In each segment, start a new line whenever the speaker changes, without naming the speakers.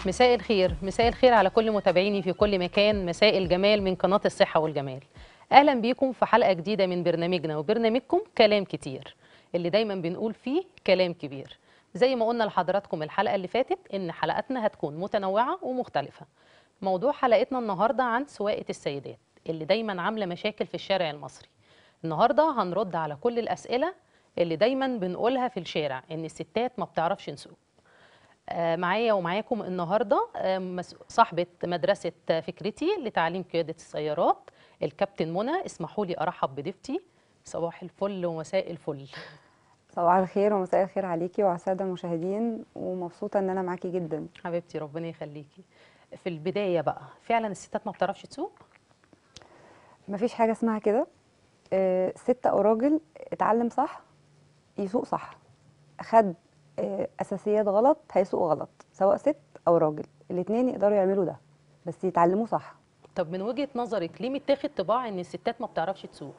مساء الخير مساء الخير على كل متابعيني في كل مكان مساء الجمال من قناة الصحة والجمال أهلا بيكم في حلقة جديدة من برنامجنا وبرنامجكم كلام كتير اللي دايما بنقول فيه كلام كبير زي ما قلنا لحضراتكم الحلقة اللي فاتت إن حلقاتنا هتكون متنوعة ومختلفة موضوع حلقتنا النهاردة عن سواقة السيدات اللي دايما عاملة مشاكل في الشارع المصري النهاردة هنرد على كل الأسئلة اللي دايما بنقولها في الشارع إن الستات ما بتعرفش نسوق آه، معايا ومعاكم النهارده آه، مس- صاحبه مدرسه فكرتي لتعليم قياده السيارات الكابتن منى اسمحوا لي ارحب بضيفتي صباح الفل ومساء الفل
صباح الخير ومساء الخير عليكي وعلى الساده المشاهدين ومبسوطه ان انا معاكي جدا
حبيبتي ربنا يخليكي في البدايه بقى فعلا الستات ما بتعرفش تسوق
مفيش حاجه اسمها كده آه، ست او راجل اتعلم صح يسوق صح خد آه، اساسيات غلط هيسوق غلط سواء ست او راجل الاتنين يقدروا يعملوا ده بس يتعلموا صح
طب من وجهه نظرك ليه متاخد طباع ان الستات ما بتعرفش تسوق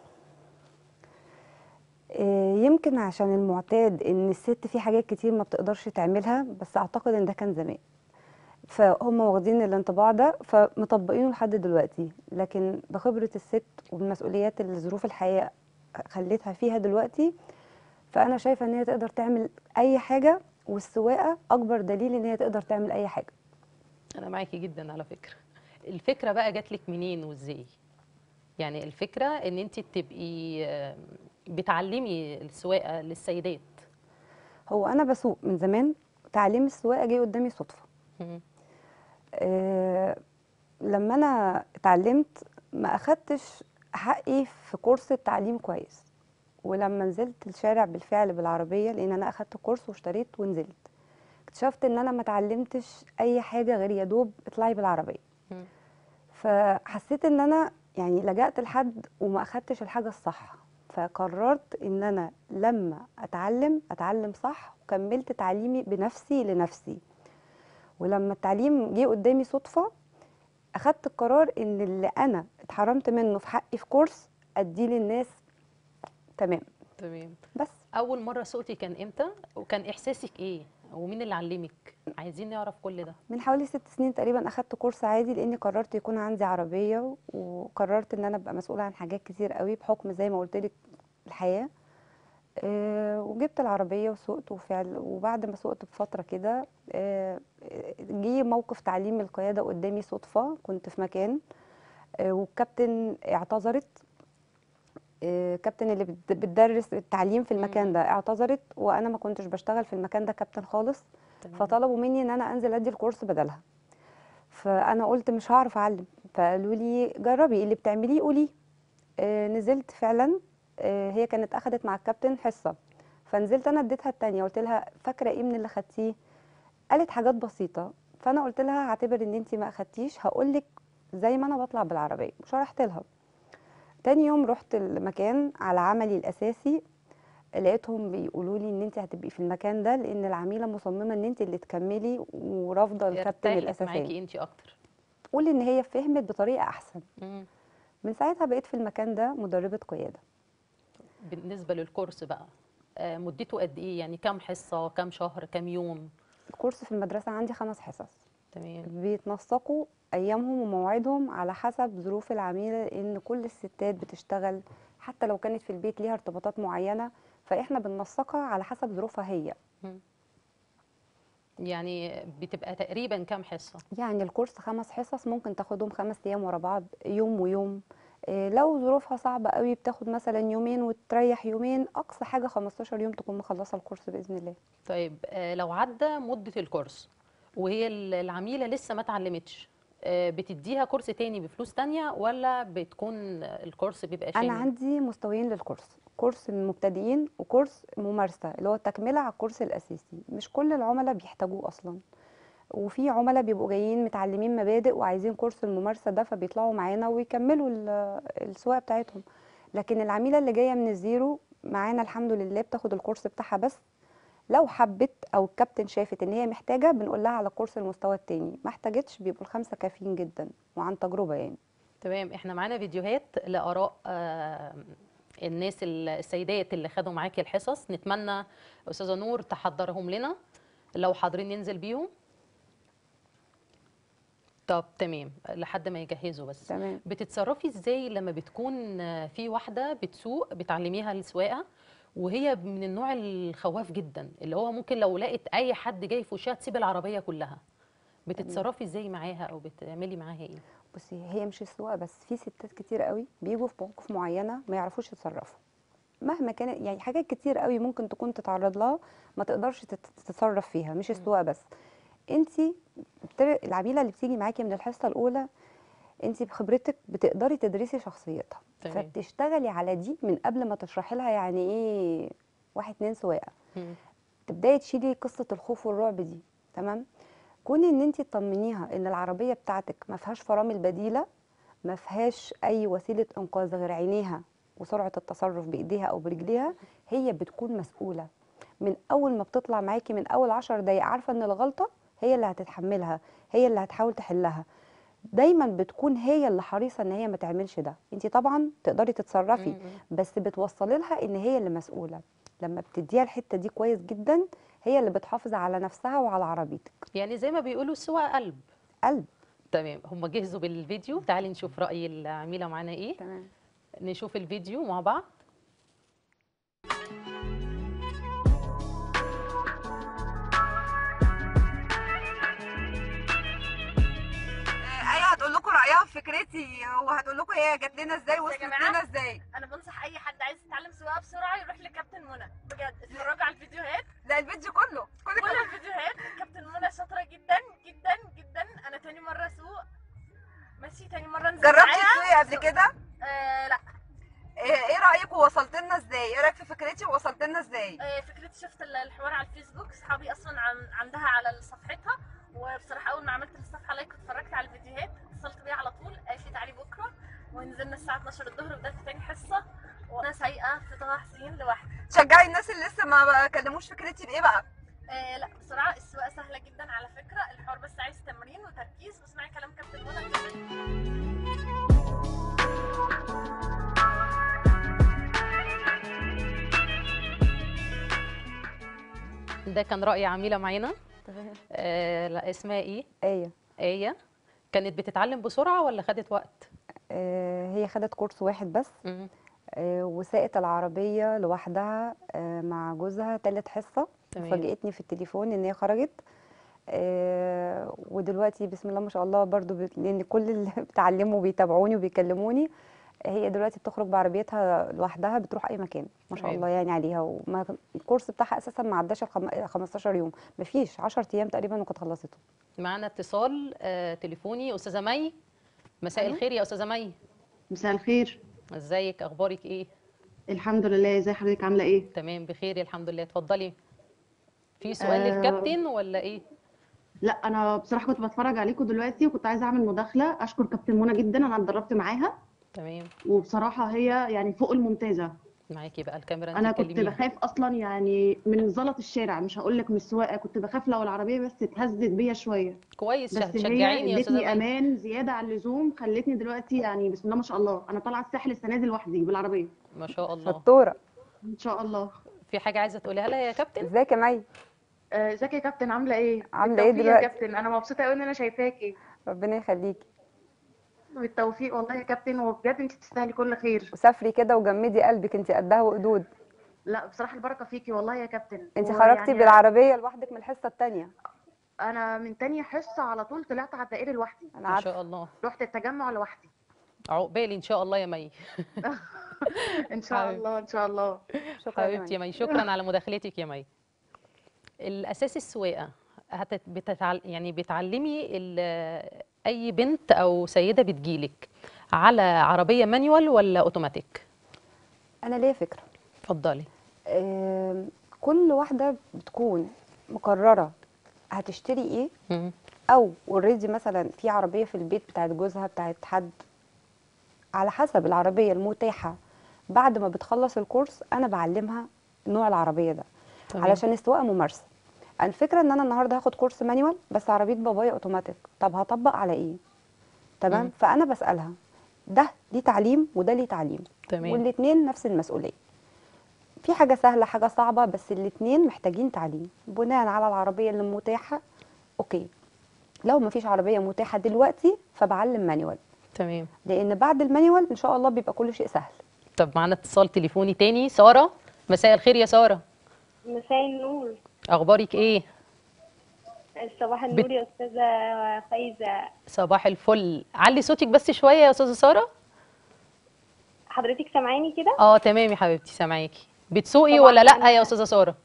آه، يمكن عشان المعتاد ان الست في حاجات كتير ما بتقدرش تعملها بس اعتقد ان ده كان زمان فهم واخدين الانطباع ده فمطبقينه لحد دلوقتي لكن بخبرة الست وبالمسؤوليات اللي ظروف الحياة خلتها فيها دلوقتي فأنا شايفة إن هي تقدر تعمل أي حاجة والسواقة أكبر دليل إن هي تقدر تعمل أي حاجة
انا معاكي جدا على فكره الفكره بقى جات لك منين وازاي يعني الفكره ان انت تبقي آه، بتعلمي السواقه للسيدات
هو أنا بسوق من زمان تعليم السواقة جه قدامي صدفة
مم.
آه، لما انا اتعلمت ما اخدتش حقي في كورس التعليم كويس ولما نزلت الشارع بالفعل بالعربيه لان انا اخدت كورس واشتريت ونزلت اكتشفت ان انا ما اتعلمتش اي حاجه غير يا دوب اطلعي بالعربيه
مم.
فحسيت ان انا يعني لجأت لحد وما اخدتش الحاجه الصح فقررت ان انا لما اتعلم اتعلم صح وكملت تعليمي بنفسي لنفسي ولما التعليم جه قدامي صدفه اخدت القرار ان اللي انا اتحرمت منه في حقي في كورس اديه للناس تمام
تمام
بس
اول مره سوقتي كان امتى وكان احساسك ايه ومين اللي علمك عايزين نعرف كل ده
من حوالي ست سنين تقريبا اخدت كورس عادي لاني قررت يكون عندي عربيه وقررت ان انا ابقى مسؤوله عن حاجات كتير قوي بحكم زي ما قلت لك الحياه آه، وجبت العربيه وسوقت وفعل وبعد ما سوقت بفتره كده آه، جه موقف تعليم القياده قدامي صدفه كنت في مكان آه، والكابتن اعتذرت آه، كابتن اللي بت- بتدرس التعليم في المكان
مم.
ده اعتذرت وانا ما كنتش بشتغل في المكان ده كابتن خالص
تمام.
فطلبوا مني ان انا انزل ادي الكورس بدلها فانا قلت مش هعرف اعلم فقالوا لي جربي اللي بتعمليه قولي آه نزلت فعلا آه هي كانت اخدت مع الكابتن حصه فنزلت انا اديتها التانية قلت لها فاكره ايه من اللي خدتيه قالت حاجات بسيطه فانا قلت لها هعتبر ان انت ما اخدتيش هقول لك زي ما انا بطلع بالعربيه وشرحت لها تاني يوم رحت المكان على عملي الاساسي لقيتهم بيقولوا لي ان انت هتبقي في المكان ده لان العميله مصممه ان انت اللي تكملي ورافضه الكابتن
ارتاحت
الاساسي
معاكي انت اكتر
قولي ان هي فهمت بطريقه احسن
مم.
من ساعتها بقيت في المكان ده مدربه قياده
بالنسبه للكورس بقى آه، مدته قد ايه يعني كام حصه كام شهر كام يوم
الكورس في المدرسه عندي خمس حصص
تمام
بيتنسقوا ايامهم ومواعيدهم على حسب ظروف العميله لان كل الستات بتشتغل حتى لو كانت في البيت ليها ارتباطات معينه فاحنا بننسقها على حسب ظروفها هي
يعني بتبقى تقريبا كام حصه
يعني الكورس خمس حصص ممكن تاخدهم خمس ايام ورا بعض يوم ويوم إيه، لو ظروفها صعبة قوي بتاخد مثلا يومين وتريح يومين أقصى حاجة 15 يوم تكون مخلصة الكورس بإذن الله
طيب آه، لو عدى مده الكورس وهي ال- العميله لسه ما اتعلمتش آه، بتديها كورس تاني بفلوس تانية ولا بتكون الكورس بيبقى شامل
أنا عندي مستويين للكورس كورس المبتدئين وكورس ممارسة اللي هو تكملة على الكورس الأساسي مش كل العملاء بيحتاجوه أصلا وفي عملاء بيبقوا جايين متعلمين مبادئ وعايزين كورس الممارسة ده فبيطلعوا معانا ويكملوا ال- السواقة بتاعتهم لكن العميلة اللي جاية من الزيرو معانا الحمد لله بتاخد الكورس بتاعها بس لو حبت او الكابتن شافت ان هي محتاجه بنقول لها على كورس المستوى التاني ما احتاجتش بيبقوا الخمسه كافيين جدا وعن تجربه يعني
تمام احنا معانا فيديوهات لاراء آه، الناس ال- السيدات اللي خدوا معاكي الحصص نتمنى استاذه نور تحضرهم لنا لو حاضرين ننزل بيهم طب تمام لحد ما يجهزوا بس
تمام
بتتصرفي ازاي لما بتكون آه، في واحده بتسوق بتعلميها السواقه وهي من النوع الخواف جدا اللي هو ممكن لو لقت اي حد جاي في وشها تسيب العربيه كلها بتتصرفي ازاي معاها او بتعملي معاها ايه
بصي هي مش السواقه بس في ستات كتير قوي بيجوا في مواقف معينه ما يعرفوش يتصرفوا مهما كانت يعني حاجات كتير قوي ممكن تكون تتعرض لها ما تقدرش تت- تتصرف فيها مش السواقه بس انت العميله اللي بتيجي معاكي من الحصه الاولى انت بخبرتك بتقدري تدرسي شخصيتها
تمام.
فبتشتغلي على دي من قبل ما تشرحي لها يعني ايه واحد اتنين سواقه
مم.
تبداي تشيلي قصه الخوف والرعب دي تمام كوني ان انت تطمنيها ان العربيه بتاعتك ما فيهاش فرامل بديله ما فيهاش اي وسيله انقاذ غير عينيها وسرعه التصرف بايديها او برجليها هي بتكون مسؤوله من اول ما بتطلع معاكي من اول عشر دقايق عارفه ان الغلطه هي اللي هتتحملها هي اللي هتحاول تحلها دايما بتكون هي اللي حريصه ان هي ما تعملش ده انت طبعا تقدري تتصرفي
مم.
بس بتوصلي لها ان هي اللي مسؤوله لما بتديها الحته دي كويس جدا هي اللي بتحافظ على نفسها وعلى عربيتك
يعني زي ما بيقولوا السواقه قلب
قلب
تمام هم جهزوا بالفيديو تعالي نشوف راي العميله معانا ايه
تمام
نشوف الفيديو مع بعض
ايه هتقول لكم رايها في فكرتي وهتقول لكم هي جت لنا ازاي وصلت
جماعة.
لنا ازاي
انا بنصح اي حد عايز يتعلم سواقه بسرعه يروح لكابتن منى بجد اتفرجوا على الفيديوهات
ده الفيديو كله كل
كل الفيديوهات كابتن منى شاطره جدا جدا جدا انا تاني مره اسوق ماشي تاني مره انزل
جربتي
معاها.
تسوقي قبل كده
آه لا
ايه إيه رايك ووصلت لنا ازاي ايه رايك في فكرتي ووصلت لنا ازاي
آه فكرتي شفت ال- الحوار على الفيسبوك صحابي اصلا عن عندها على صفحتها وبصراحه اول ما عملت الصفحه لايك واتفرجت على الفيديوهات اتصلت بيها على طول قالت لي تعالي بكره ونزلنا الساعه 12 الظهر وبدات تاني حصه وانا سايقه في طه حسين لوحدي
شجعي الناس اللي لسه ما كلموش فكرتي بايه بقى
آه لا بصراحه السواقه سهله جدا على فكره الحوار بس عايز تمرين وتركيز واسمعي كلام كابتن منى كمان
ده كان راي عميله معانا
تمام
آه لا اسمها ايه
ايه
ايه كانت بتتعلم بسرعه ولا خدت وقت
آه هي خدت كورس واحد بس
مم.
آه وساقت العربيه لوحدها آه مع جوزها تالت حصه
تمام.
فاجئتني في التليفون ان هي خرجت آه ودلوقتي بسم الله ما شاء الله برضو بت- لان كل اللي بتعلموا بيتابعوني وبيكلموني هي دلوقتي بتخرج بعربيتها لوحدها بتروح اي مكان ما شاء
تمام.
الله يعني عليها وما الكورس بتاعها اساسا ما عداش ال خم- 15 يوم مفيش 10 ايام تقريبا وكانت خلصته
معانا اتصال آه تليفوني استاذه مي مساء
ألو.
الخير يا استاذه مي
مساء الخير
ازيك اخبارك ايه
الحمد لله ازي حضرتك عامله ايه
تمام بخير الحمد لله اتفضلي في سؤال
آه.
للكابتن ولا ايه
لا انا بصراحه كنت بتفرج عليكم دلوقتي وكنت عايزه اعمل مداخله اشكر كابتن منى جدا انا اتدربت معاها
تمام
وبصراحه هي يعني فوق الممتازه
معاكي بقى الكاميرا انت
انا كنت
تكلميها.
بخاف اصلا يعني من زلط الشارع مش هقول لك من السواقه كنت بخاف لو العربيه بس اتهزت بيا شويه
كويس
بس
تشجعيني
هي
يا استاذه
ادتني
مي
امان زياده عن اللزوم خلتني دلوقتي يعني بسم الله ما شاء الله انا طالعه الساحل السنه دي لوحدي بالعربيه
ما شاء الله
شطوره
ان شاء الله
في حاجه عايزه تقوليها لها يا كابتن
ازيك يا مي
آه، ازيك يا كابتن عامله ايه
عاملة إيه
بالتوفيق يا
دلوقتي؟
كابتن انا مبسوطه قوي ان انا شايفاكي
ربنا يخليكي
بالتوفيق والله يا كابتن وبجد انت تستاهلي كل خير
وسافري كده وجمدي قلبك انت قدها وقدود
لا بصراحه البركه فيكي والله يا كابتن
انت
ويعني
خرجتي بالعربيه لوحدك من الحصه الثانيه
انا من تانية حصه على طول طلعت على الدائري لوحدي
انا
ما
عارفه
شاء الله
رحت التجمع لوحدي
عقبالي ان شاء الله يا مي
ان شاء
حبيبتي.
الله ان شاء الله
شكرا يا
حبيبتي يا
مي
مي شكرا على مداخلتك يا مي الاساس السواقه هتت... بتتعل... يعني بتعلمي ال... اي بنت او سيده بتجيلك على عربيه مانيوال ولا اوتوماتيك
انا ليا فكره
اتفضلي
آم، كل واحده بتكون مقرره هتشتري ايه
مم.
او اوريدي مثلا في عربيه في البيت بتاعت جوزها بتاعت حد على حسب العربيه المتاحه بعد ما بتخلص الكورس انا بعلمها نوع العربيه ده
تمام.
علشان السواقه ممارسه الفكره ان انا النهارده هاخد كورس مانيوال بس عربيه بابايا اوتوماتيك طب هطبق على ايه تمام
مم.
فانا بسالها ده ليه تعليم وده ليه تعليم
تمام
والاثنين نفس المسؤوليه في حاجه سهله حاجه صعبه بس الاثنين محتاجين تعليم بناء على العربيه اللي متاحه اوكي لو ما فيش عربيه متاحه دلوقتي فبعلم مانيوال
تمام
لان بعد المانيوال ان شاء الله بيبقى كل شيء سهل
طب معانا اتصال تليفوني تاني ساره مساء الخير يا ساره
مساء النور
اخبارك ايه
صباح
بت-
النور يا استاذه فايزه
صباح الفل علي صوتك بس شويه يا استاذه ساره
حضرتك سامعاني كده
اه تمام يا حبيبتي سامعاكي بتسوقي
طبعاً
ولا لا
أنا-
يا استاذه ساره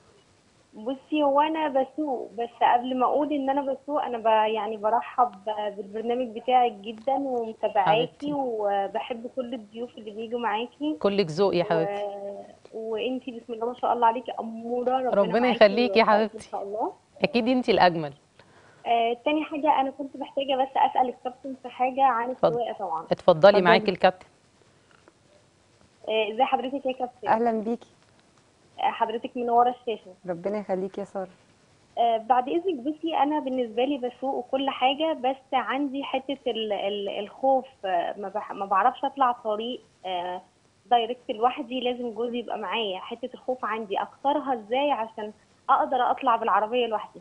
بصي هو انا بسوق بس قبل ما اقول ان انا بسوق انا ب... يعني برحب بالبرنامج بتاعك جدا
حبيبتي.
ومتابعاكي وبحب كل الضيوف اللي بيجوا معاكي
كلك ذوق يا
و...
حبيبتي
وانتي بسم الله ما شاء الله عليكي اموره ربنا,
ربنا
معاكي
يخليكي يا
ويوفقك
حبيبتي.
ان شاء الله
اكيد انت الاجمل
آه، تاني حاجة أنا كنت محتاجة بس أسأل الكابتن في حاجة عن
اتفضل.
السواقة طبعا
اتفضلي
اتفضلي.
معاكي الكابتن
آه، ازي حضرتك يا كابتن
اهلا بيكي
آه، حضرتك منورة الشاشة
ربنا يخليكي يا ساره
آه، بعد اذنك بصي انا بالنسبه لي بسوق وكل حاجه بس عندي حته ال ال الخوف آه، ما بح ما بعرفش اطلع طريق آه، دايركت لوحدي لازم جوزي يبقى معايا حته الخوف عندي اكسرها ازاي عشان اقدر اطلع بالعربيه لوحدي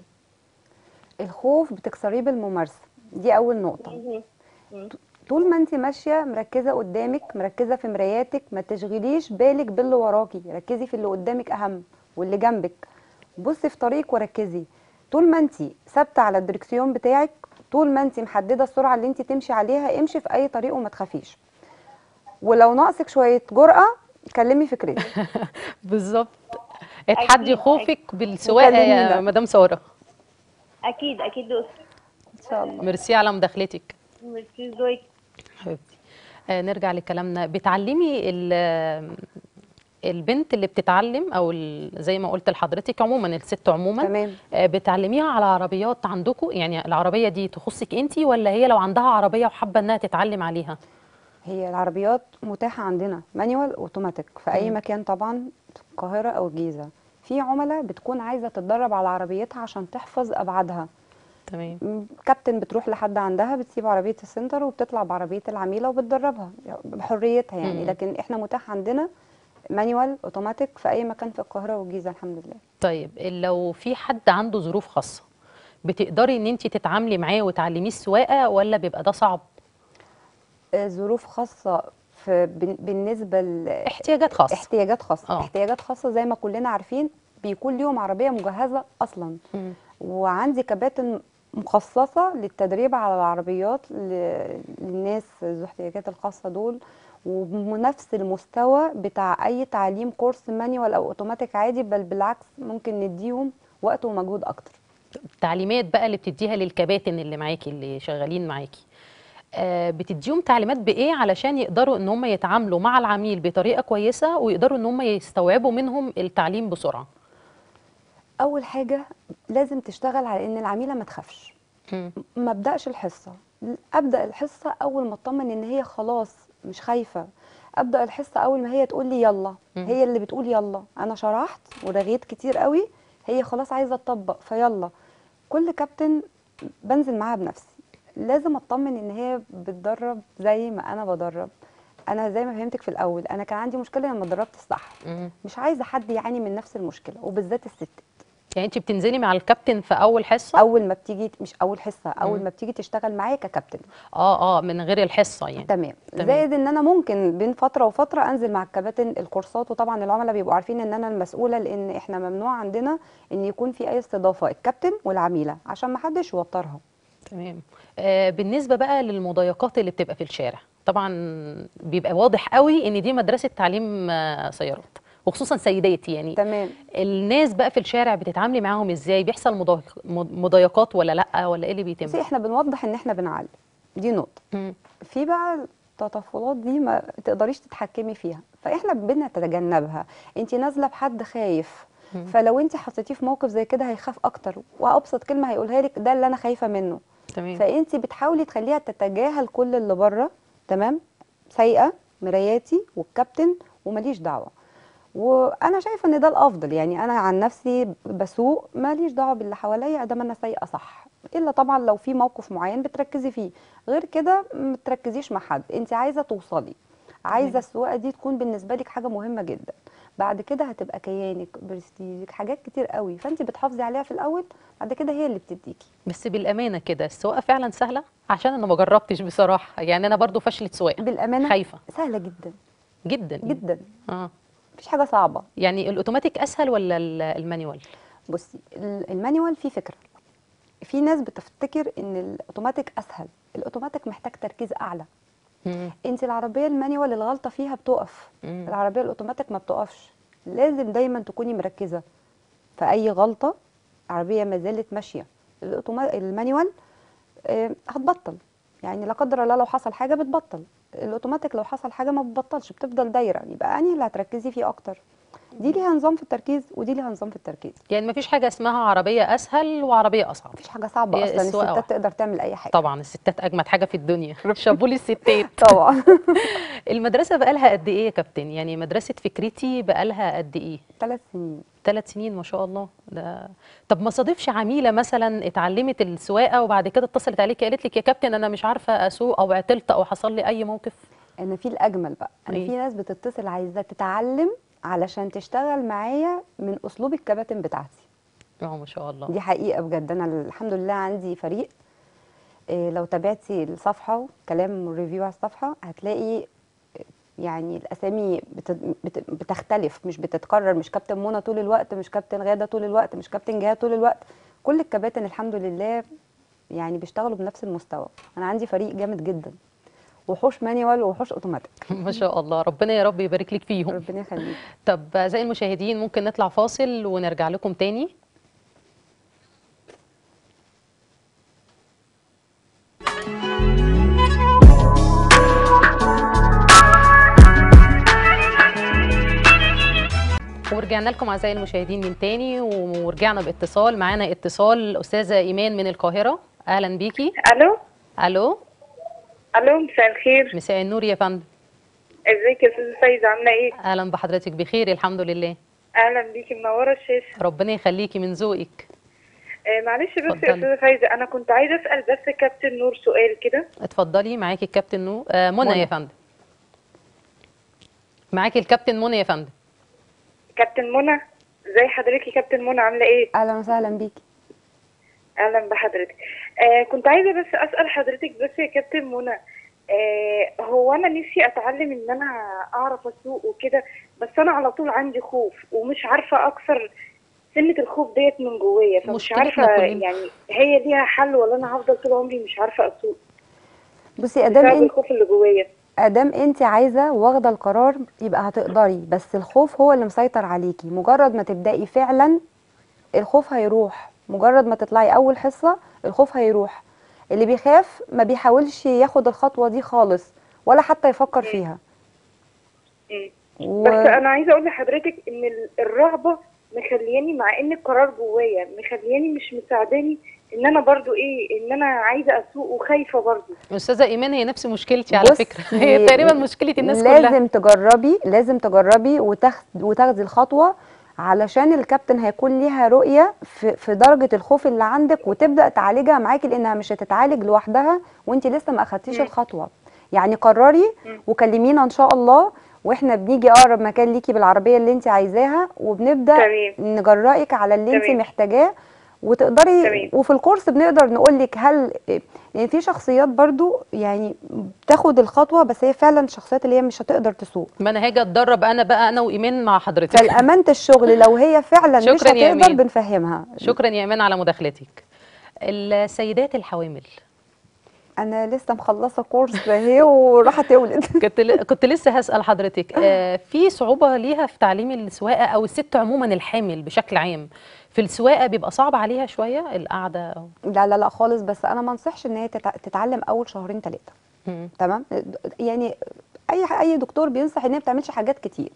الخوف بتكسريه بالممارسه دي اول نقطه
مهم.
طول ما انت ماشيه مركزه قدامك مركزه في مراياتك ما تشغليش بالك باللي وراكي ركزي في اللي قدامك اهم واللي جنبك بصي في طريقك وركزي طول ما انت ثابته على الدركسيون بتاعك طول ما انت محدده السرعه اللي انت تمشي عليها امشي في اي طريق وما تخافيش ولو ناقصك شويه جرأه كلمي فكرتي
بالظبط اتحدي
أكيد،
خوفك بالسواقه يا
وكلمينا.
مدام ساره
اكيد اكيد دوس
ان شاء الله
ميرسي على مداخلتك
ميرسي ذوقك
حبيبتي آه نرجع لكلامنا بتعلمي ال- البنت اللي بتتعلم او ال- زي ما قلت لحضرتك عموما الست عموما
تمام
آه بتعلميها على عربيات عندكم يعني العربيه دي تخصك انت ولا هي لو عندها عربيه وحابه انها تتعلم عليها
هي العربيات متاحة عندنا مانيوال اوتوماتيك في أي
مم.
مكان طبعا في القاهرة أو الجيزة في عملاء بتكون عايزة تتدرب على عربيتها عشان تحفظ أبعادها
تمام
م، كابتن بتروح لحد عندها بتسيب عربية السنتر وبتطلع بعربية العميلة وبتدربها بحريتها يعني
مم.
لكن احنا متاح عندنا مانيوال اوتوماتيك في أي مكان في القاهرة والجيزة الحمد لله
طيب لو في حد عنده ظروف خاصه بتقدري ان انت تتعاملي معاه وتعلميه السواقه ولا بيبقى ده صعب
آه، ظروف خاصة في بن- بالنسبة ل
احتياجات خاصه
احتياجات خاصة
آه.
احتياجات خاصة زي ما كلنا عارفين بيكون ليهم عربية مجهزة أصلا
مم.
وعندي كباتن مخصصة للتدريب على العربيات ل- للناس ذو احتياجات الخاصة دول وبنفس المستوى بتاع أي تعليم كورس مانيوال أو أوتوماتيك عادي بل بالعكس ممكن نديهم وقت ومجهود أكتر
التعليمات بقى اللي بتديها للكباتن اللي معاكي اللي شغالين معاكي آه بتديهم تعليمات بايه علشان يقدروا ان هم يتعاملوا مع العميل بطريقه كويسه ويقدروا ان هم يستوعبوا منهم التعليم بسرعه
أول حاجة لازم تشتغل على إن العميلة ما تخافش
مم.
ما ابداش الحصه ابدا الحصه اول ما اطمن ان هي خلاص مش خايفه ابدا الحصه اول ما هي تقول لي يلا
مم.
هي اللي بتقول يلا انا شرحت ورغيت كتير قوي هي خلاص عايزه تطبق فيلا كل كابتن بنزل معاها بنفسي لازم اطمن ان هي بتدرب زي ما انا بدرب انا زي ما فهمتك في الاول انا كان عندي مشكله لما دربت الصح
مم.
مش عايزه حد يعاني من نفس المشكله وبالذات الست
يعني انت بتنزلي مع الكابتن في اول حصه
اول ما بتيجي مش اول حصه اول
مم.
ما بتيجي تشتغل معايا ككابتن
اه اه من غير الحصه يعني
تمام.
تمام.
زائد ان انا ممكن بين فتره وفتره انزل مع الكباتن الكورسات وطبعا العملاء بيبقوا عارفين ان انا المسؤوله لان احنا ممنوع عندنا ان يكون في اي استضافه الكابتن والعميله عشان ما حدش يوترها
تمام آه بالنسبه بقى للمضايقات اللي بتبقى في الشارع طبعا بيبقى واضح قوي ان دي مدرسه تعليم آه سيارات وخصوصا سيدات يعني
تمام
الناس بقى في الشارع بتتعاملي معاهم ازاي بيحصل مضايق- مضايقات ولا لا ولا ايه اللي بيتم
بصي احنا بنوضح ان احنا بنعلم دي نقطه
مم.
في بقى التطفلات دي ما تقدريش تتحكمي فيها فاحنا بنتجنبها انت نازله بحد خايف
مم.
فلو انت حطيتيه في موقف زي كده هيخاف اكتر وابسط كلمه هيقولها لك ده اللي انا خايفه منه
تمام
فانت بتحاولي تخليها تتجاهل كل اللي بره تمام سايقه مراياتي والكابتن ومليش دعوه وانا شايفه ان ده الافضل يعني انا عن نفسي بسوق ماليش دعوه باللي حواليا ادام انا سايقه صح الا طبعا لو في موقف معين بتركزي فيه غير كده ما تركزيش مع حد انت عايزه توصلي عايزه السواقه دي تكون بالنسبه لك حاجه مهمه جدا بعد كده هتبقى كيانك برستيجك حاجات كتير قوي فانت بتحافظي عليها في الاول بعد كده هي اللي بتديكي
بس بالامانه كده السواقه فعلا سهله عشان انا ما جربتش بصراحه يعني انا برضو فشله سواقه
بالامانه
خايفه
سهله جدا
جدا
جدا
اه
مفيش حاجه صعبه
يعني الاوتوماتيك اسهل ولا ال- المانيوال
بصي ال- المانيوال فيه فكره في ناس بتفتكر ان الاوتوماتيك اسهل الاوتوماتيك محتاج تركيز اعلى
مم.
انت العربيه المانيوال الغلطه فيها بتقف
مم.
العربيه الاوتوماتيك ما بتقفش لازم دايما تكوني مركزه في اي غلطه عربيه ما زالت ماشيه الأوتوما... المانيوال آه، هتبطل يعني لا قدر الله لو حصل حاجه بتبطل الاوتوماتيك لو حصل حاجه ما بتبطلش بتفضل دايره يبقى انهي اللي هتركزي فيه اكتر دي ليها نظام في التركيز ودي ليها نظام في التركيز
يعني ما فيش حاجه اسمها عربيه اسهل وعربيه اصعب
مفيش حاجه صعبه
هي
اصلا
السواقة
الستات تقدر تعمل اي حاجه
طبعا الستات اجمد حاجه في الدنيا شابولي الستات
طبعا
المدرسه بقالها قد ايه يا كابتن يعني مدرسه فكرتي بقالها قد ايه
ثلاث سنين
ثلاث سنين ما شاء الله ده طب ما صادفش عميله مثلا اتعلمت السواقه وبعد كده اتصلت عليكي قالت لك يا كابتن انا مش عارفه اسوق او عطلت او حصل لي اي موقف
انا في الاجمل بقى انا
إيه؟
في ناس بتتصل عايزه تتعلم علشان تشتغل معايا من اسلوب الكباتن بتاعتي
اه ما شاء الله
دي حقيقه بجد انا الحمد لله عندي فريق إيه لو تابعتي الصفحه وكلام ريفيو على الصفحه هتلاقي يعني الاسامي بت- بت- بتختلف مش بتتكرر مش كابتن منى طول الوقت مش كابتن غاده طول الوقت مش كابتن جهاد طول الوقت كل الكباتن الحمد لله يعني بيشتغلوا بنفس المستوى انا عندي فريق جامد جدا وحوش مانيوال وحوش اوتوماتيك
ما شاء الله ربنا يا رب يبارك لك فيهم
ربنا يخليك
طب اعزائي المشاهدين ممكن نطلع فاصل ونرجع لكم تاني ورجعنا لكم اعزائي المشاهدين من تاني ورجعنا باتصال معانا اتصال استاذه ايمان من القاهره اهلا بيكي
الو
الو
الو مساء الخير
مساء النور يا فندم
ازيك يا استاذه فايزه عامله ايه
اهلا بحضرتك بخير الحمد لله
اهلا بيكي منوره الشاشه
ربنا يخليكي من ذوقك
آه معلش بس يا
اتفضلي.
استاذه فايزه انا كنت عايزه اسال بس كابتن نور سؤال كده
اتفضلي معاكي الكابتن نو آه منى
منى.
يا فندم معاكي الكابتن منى يا فندم
كابتن منى ازي حضرتك يا كابتن منى عامله ايه
اهلا وسهلا بيكي
اهلا بحضرتك آه كنت عايزه بس اسال حضرتك بس يا كابتن منى آه هو انا نفسي اتعلم ان انا اعرف اسوق وكده بس انا على طول عندي خوف ومش عارفه اكسر سنه الخوف ديت من جوايا فمش
مشكلتنا
عارفه
كلنا.
يعني هي ليها حل ولا انا هفضل طول عمري مش عارفه اسوق
بصي ادام
بسبب
انت
الخوف اللي جوايا
ادام انت عايزه واخده القرار يبقى هتقدري بس الخوف هو اللي مسيطر عليكي مجرد ما تبداي فعلا الخوف هيروح مجرد ما تطلعي اول حصه الخوف هيروح اللي بيخاف ما بيحاولش ياخد الخطوه دي خالص ولا حتى يفكر فيها
مم.
و...
بس انا عايزه اقول لحضرتك ان ال- الرهبه مخلياني مع ان القرار جوايا مخلياني مش مساعداني ان انا برضو ايه ان انا عايزه اسوق وخايفه برضو
استاذه ايمان هي نفس مشكلتي على
بصي،
فكره هي تقريبا مشكله الناس كلها
لازم تجربي لازم تجربي وتاخد وتاخدي الخطوه علشان الكابتن هيكون ليها رؤيه في, في درجه الخوف اللي عندك وتبدا تعالجها معاكي لانها مش هتتعالج لوحدها وانت لسه ما اخدتيش
مم.
الخطوه يعني قرري
مم.
وكلمينا ان شاء الله واحنا بنيجي اقرب مكان ليكي بالعربيه اللي انت عايزاها وبنبدا
تمام
نجرأك على اللي انت
تمام.
محتاجاه وتقدري
تمام.
وفي الكورس بنقدر نقول لك هل يعني في شخصيات برضو يعني بتاخد الخطوه بس هي فعلا الشخصيات اللي هي مش هتقدر تسوق
ما انا هاجي اتدرب انا بقى انا وايمان مع حضرتك
فالامانه الشغل لو هي فعلا مش
شكراً يا
هتقدر
أمين.
بنفهمها
شكرا يا ايمان على مداخلتك السيدات الحوامل
انا لسه مخلصه كورس اهي وراح تولد
كنت ل... كنت لسه هسال حضرتك آه في صعوبه ليها في تعليم السواقه او الست عموما الحامل بشكل عام في السواقه بيبقى صعب عليها شويه القعده أو-
لا لا لا خالص بس انا ما انصحش ان هي تتع- تتعلم اول شهرين ثلاثه
مم.
تمام يعني اي اي دكتور بينصح ان هي ما بتعملش حاجات كتير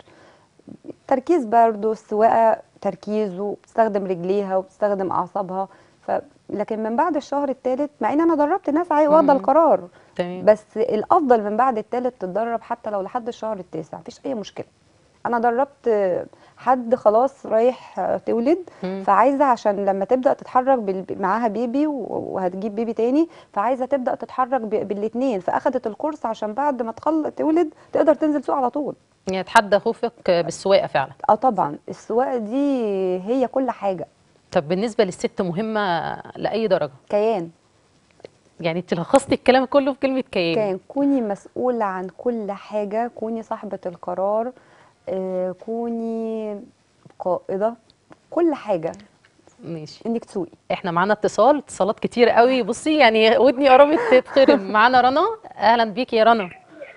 تركيز برضو السواقه تركيز وبتستخدم رجليها وبتستخدم اعصابها ف لكن من بعد الشهر الثالث مع ان انا دربت ناس عاي- واخده
مم.
القرار
تمام
بس الافضل من بعد الثالث تتدرب حتى لو لحد الشهر التاسع مفيش اي مشكله انا دربت حد خلاص رايح آه، تولد
مم.
فعايزه عشان لما تبدا تتحرك بال- معاها بيبي و- وهتجيب بيبي تاني فعايزه تبدا تتحرك بالاثنين فاخدت الكورس عشان بعد ما تخلص تولد تقدر تنزل سوق على طول
يعني تحدى خوفك بالسواقه فعلا
اه طبعا السواقه دي هي كل حاجه
طب بالنسبه للست مهمه لاي درجه
كيان
يعني انت لخصتي الكلام كله في كلمه كيان
كان كوني مسؤولة عن كل حاجة كوني صاحبة القرار آه، كوني قائدة كل حاجة
ماشي
انك تسوقي
احنا معانا اتصال اتصالات كتير قوي بصي يعني ودني قربت تتخرم معانا رنا اهلا بيكي يا رنا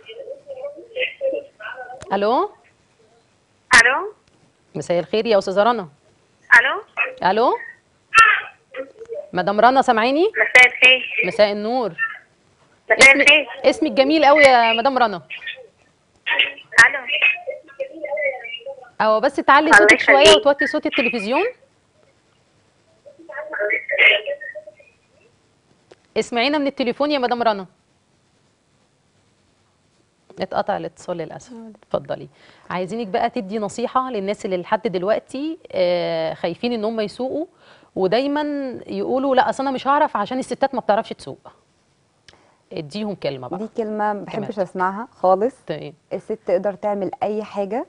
الو
الو
مساء الخير يا استاذه رنا
الو
الو مدام رنا سامعيني
مساء الخير
مساء النور
مساء
اسمك
الخير
اسمك جميل قوي يا مدام رنا
الو
او بس تعلي
الله
صوتك شويه
يخليك.
وتوطي صوت التلفزيون اسمعينا من التليفون يا مدام رنا اتقطع الاتصال للاسف اتفضلي عايزينك بقى تدي نصيحه للناس اللي لحد دلوقتي آه، خايفين ان هم يسوقوا ودايما يقولوا لا اصل انا مش هعرف عشان الستات ما بتعرفش تسوق اديهم كلمه بقى
دي كلمة ما بحبش
تمام.
اسمعها خالص
تمام
الست تقدر تعمل اي حاجة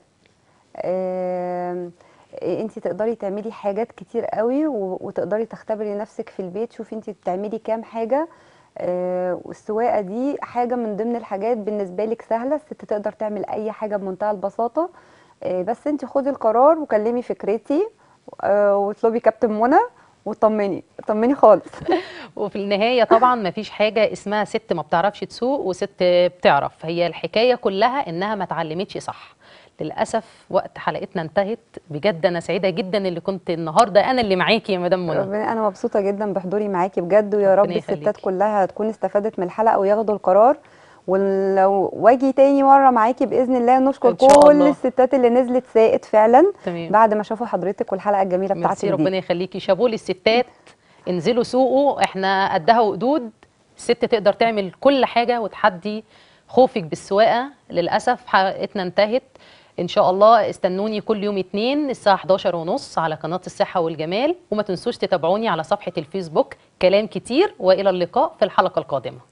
انت تقدري تعملي حاجات كتير قوي و- وتقدري تختبري نفسك في البيت شوفي انت بتعملي كام حاجة آه، والسواقة دي حاجة من ضمن الحاجات بالنسبة لك سهلة الست تقدر تعمل أي حاجة بمنتهى البساطة آه، بس انت خدي القرار وكلمي فكرتي آه، واطلبي كابتن منى وطمني طمني خالص
وفي النهاية طبعا ما فيش حاجة اسمها ست ما بتعرفش تسوق وست بتعرف هي الحكاية كلها انها ما اتعلمتش صح للأسف وقت حلقتنا انتهت بجد أنا سعيدة جدا اللي كنت النهاردة أنا اللي معاكي يا مدام منى
ربنا انا مبسوطه جدا بحضوري معاكي بجد ويا رب
ربنا
الستات
يخليكي.
كلها تكون استفادت من الحلقه وياخدوا القرار ولو واجي تاني مره معاكي باذن الله نشكر
إن شاء
كل
الله.
الستات اللي نزلت سائت فعلا
تمام
بعد ما شافوا حضرتك والحلقه الجميله
ميرسي
بتاعتك
ربنا
دي
يخليكي شابوه للستات انزلوا سوقوا احنا قدها وقدود الست تقدر تعمل كل حاجة وتحدي خوفك بالسواقة للأسف حلقتنا انتهت إن شاء الله استنوني كل يوم اتنين الساعة 11 ونص على قناة الصحة والجمال وما تنسوش تتابعوني على صفحة الفيسبوك كلام كتير وإلى اللقاء في الحلقة القادمة